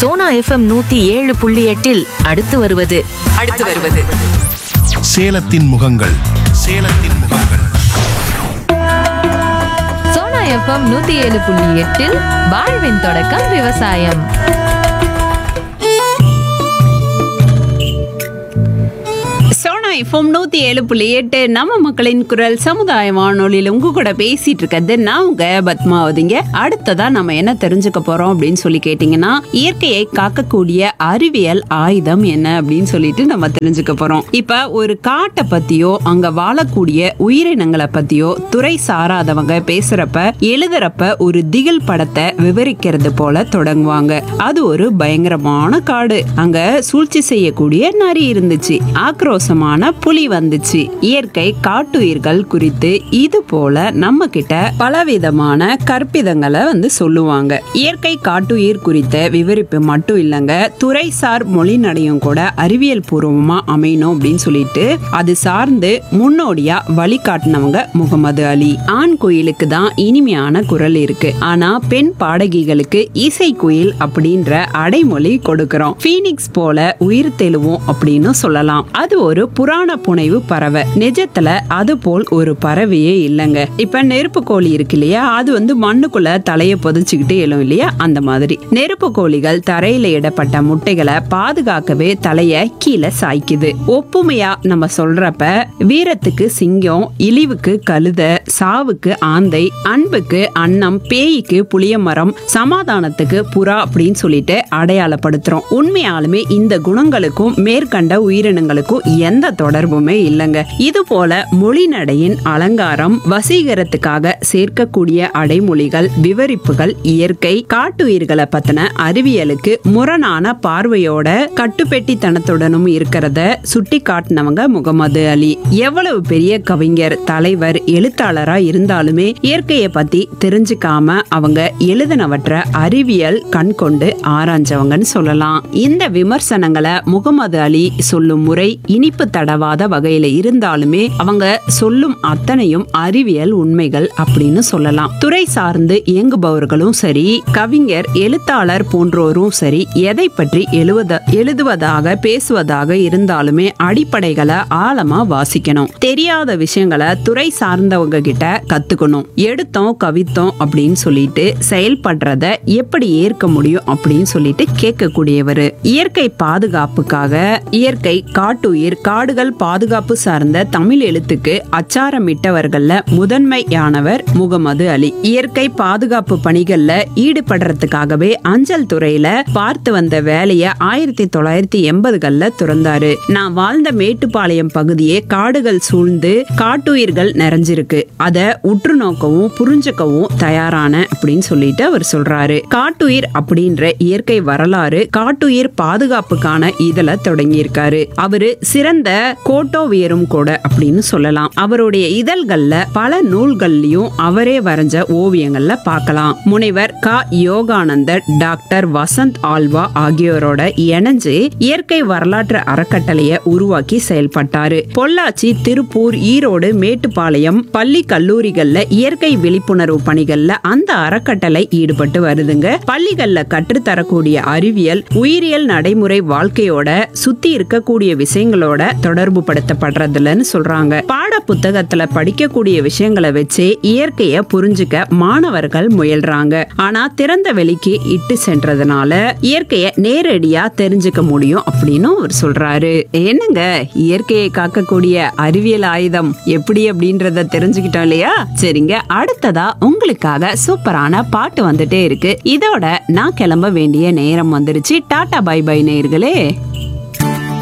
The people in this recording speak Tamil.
சோனா எஃப்எம் நூத்தி ஏழு புள்ளி எட்டில் அடுத்து வருவது அடுத்து வருவது சேலத்தின் முகங்கள் சேலத்தின் முகங்கள் சோனா எஃப்எம் நூத்தி ஏழு புள்ளி எட்டில் வாழ்வின் தொடக்கம் விவசாயம் சோனா எஃப்எம் நூத்தி ஏழு புள்ளி எட்டு நம்ம மக்களின் குரல் சமுதாய வானொலியில் உங்க கூட பேசிட்டு இருக்கிறது நான் உங்க பத்மாவதிங்க அடுத்ததா நம்ம என்ன தெரிஞ்சுக்க போறோம் அப்படின்னு சொல்லி கேட்டீங்கன்னா இயற்கையை காக்கக்கூடிய அறிவியல் ஆயுதம் என்ன அப்படின்னு சொல்லிட்டு நம்ம தெரிஞ்சுக்க போறோம் இப்ப ஒரு காட்டை பத்தியோ அங்க வாழக்கூடிய உயிரினங்களை பத்தியோ துறை சாராதவங்க பேசுறப்ப எழுதுறப்ப ஒரு திகில் படத்தை விவரிக்கிறது போல தொடங்குவாங்க அது ஒரு பயங்கரமான காடு அங்க சூழ்ச்சி செய்யக்கூடிய நரி இருந்துச்சு ஆக்ரோஷமான புலி வந்துச்சு இயற்கை காட்டுயிர்கள் குறித்து இது போல நம்ம கிட்ட பலவிதமான கற்பிதங்களை வந்து சொல்லுவாங்க இயற்கை காட்டுயிர் குறித்த விவரிப்பு மட்டும் இல்லைங்க துறைசார் மொழி நடையும் கூட அறிவியல் பூர்வமா அமையணும் அப்படின்னு சொல்லிட்டு அது சார்ந்து முன்னோடியா வழிகாட்டினவங்க முகமது அலி ஆண் குயிலுக்கு தான் இனிமையான குரல் இருக்கு ஆனா பெண் பாடகிகளுக்கு இசை குயில் அப்படின்ற அடைமொழி கொடுக்கிறோம் பீனிக்ஸ் போல உயிர் தெழுவோம் அப்படின்னு சொல்லலாம் அது ஒரு புராண புனைவு பறவை நிஜத்துல அது போல் ஒரு பறவையே இல்லைங்க இப்ப நெருப்பு கோழி இருக்கு இல்லையா அது வந்து மண்ணுக்குள்ள தலைய புதைச்சுக்கிட்டு எழும் இல்லையா அந்த மாதிரி நெருப்பு கோழிகள் தரையில இடப்பட்ட முட்டைகளை பாதுகாக்கவே தலைய கீழே சாய்க்குது ஒப்புமையா நம்ம சொல்றப்ப வீரத்துக்கு சிங்கம் இழிவுக்கு கழுத சாவுக்கு ஆந்தை அன்புக்கு அன்னம் பேய்க்கு புளிய மரம் சமாதானத்துக்கு புறா அப்படின்னு சொல்லிட்டு அடையாளப்படுத்துறோம் உண்மையாலுமே இந்த குணங்களுக்கும் மேற்கண்ட உயிரினங்களுக்கும் எந்த தொடர்புமே இல்லைங்க இது போல மொழிநடையின் அலங்காரம் வசீகரத்துக்காக சேர்க்கக்கூடிய அடைமொழிகள் விவரிப்புகள் இயற்கை காட்டுயிர்களை பத்தின அறிவியலுக்கு முரணான பார்வையோட கட்டுப்பெட்டித்தனத்துடனும் இருக்கிறத சுட்டி காட்டினவங்க முகமது அலி எவ்வளவு பெரிய கவிஞர் தலைவர் எழுத்தாளரா இருந்தாலுமே இயற்கையை பத்தி தெரிஞ்சுக்காம அவங்க எழுதினவற்றை அறிவியல் கண் கொண்டு ஆராய்ஞ்சவங்கன்னு சொல்லலாம் இந்த விமர்சனங்களை முகமது அலி சொல்லும் முறை இனிப்பு தடவாத வகையில இருந்தாலுமே அவங்க சொல்லும் அத்தனையும் அறிவியல் உண்மைகள் அப்படின்னு சொல்லலாம் துறை சார்ந்து இயங்குபவர்களும் சரி கவிஞர் எழுத்தாளர் போன்றோரும் சரி எதை பற்றி எழுவத எழுதுவதாக பேசுவதாக இருந்தாலுமே அடிப்படைகளை ஆழமா வாசிக்கணும் தெரியாத விஷயங்களை துறை சார்ந்தவங்க கிட்ட கத்துக்கணும் எடுத்தோம் கவித்தோம் அப்படின்னு சொல்லிட்டு செயல்படுறத எப்படி ஏற்க முடியும் அப்படின்னு சொல்லிட்டு கேட்கக்கூடியவர் இயற்கை பாதுகாப்புக்காக இயற்கை காட்டுயிர் காடுகள் பாதுகாப்பு சார்ந்த தமிழ் எழுத்துக்கு அச்சாரமிட்டவர்கள்ல முதன்மையானவர் முகமது அலி இயற்கை பாதுகாப்பு பணிகள்ல ஈடுபடுறதுக்காகவே அஞ்சல் துறையில பார்த்து வந்த வேலைய ஆயிரத்தி தொள்ளாயிரத்தி எண்பதுகள்ல துறந்தாரு நான் வாழ்ந்த மேட்டுப்பாளையம் பகுதியே காடுகள் சூழ்ந்து காட்டுயிர்கள் நிறைஞ்சிருக்கு அத உற்று நோக்கவும் புரிஞ்சுக்கவும் தயாரான அப்படின்னு சொல்லிட்டு அவர் சொல்றாரு காட்டுயிர் அப்படின்ற இயற்கை வரலாறு காட்டுயிர் பாதுகாப்புக்கான இதுல தொடங்கியிருக்காரு அவரு சிறந்த கோட்டோவியரும் கூட அப்படின்னு சொல்லலாம் அவருடைய இதழ்கள்ல பல நூல்கள்லயும் அவரே வரைஞ்ச ஓவியங்கள்ல பார்க்கலாம் முனைவர் க யோகானந்தர் டாக்டர் வசந்த் ஆல்வா ஆகியோரோட இணைஞ்சு இயற்கை வரலாற்று அறக்கட்டளைய உருவாக்கி செயல்பட்டாரு பொள்ளாச்சி திருப்பூர் ஈரோடு மேட்டுப்பாளையம் பள்ளி கல்லூரிகள்ல இயற்கை விழிப்புணர்வு பணிகள்ல அந்த அறக்கட்டளை ஈடுபட்டு வருதுங்க பள்ளிகள்ல கற்றுத்தரக்கூடிய அறிவியல் உயிரியல் நடைமுறை வாழ்க்கையோட சுத்தி இருக்கக்கூடிய விஷயங்களோட தொடர்பு படுத்தப்படுறதுலன்னு சொல்றாங்க பாட புத்தகத்துல படிக்கக்கூடிய விஷயங்களை வச்சு இயற்கைய புரிஞ்சுக்க மாணவர்கள் முயல்றாங்க ஆனா திறந்த வெளிக்கு இட்டு சென்றதுனால இயற்கைய நேரடியா தெரிஞ்சுக்க முடியும் அப்படின்னு அவர் சொல்றாரு என்னங்க இயற்கையை காக்கக்கூடிய அறிவியல் ஆயுதம் எப்படி அப்படின்றத தெரிஞ்சுக்கிட்டோம் இல்லையா சரிங்க அடுத்ததா உங்களுக்காக சூப்பரான பாட்டு வந்துட்டே இருக்கு இதோட நான் கிளம்ப வேண்டிய நேரம் வந்துருச்சு டாடா பை பை நேயர்களே